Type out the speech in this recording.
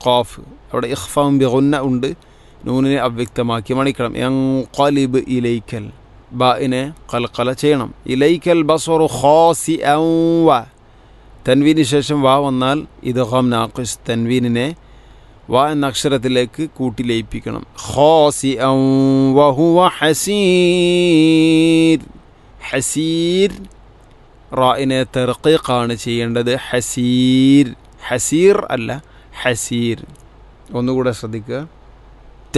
ഖാഫ് അവിടെ ഇഖ്ഫാം ബിഗുന്ന ഉണ്ട് നൂനിനെ അവ്യക്തമാക്കി മണിക്കണം യൻഖലിബ് ഇലൈക്കൽ ബാഇനെ കൽക്കല ചെയ്യണം ഇലൈക്കൽ ബസറു ഖാസി വ തൻവീന് ശേഷം വാ വന്നാൽ ഇത് ഹം നാഖിസ് തൻവീനിനെ വാ എന്ന അക്ഷരത്തിലേക്ക് കൂട്ടി ലയിപ്പിക്കണം ഖാസി വഹുവ ഹസീർ ഹസീർ റായിനെ തെർക്കീഖാണ് ചെയ്യേണ്ടത് ഹസീർ ഹസീർ അല്ല ഹസീർ ഒന്നുകൂടെ ശ്രദ്ധിക്കുക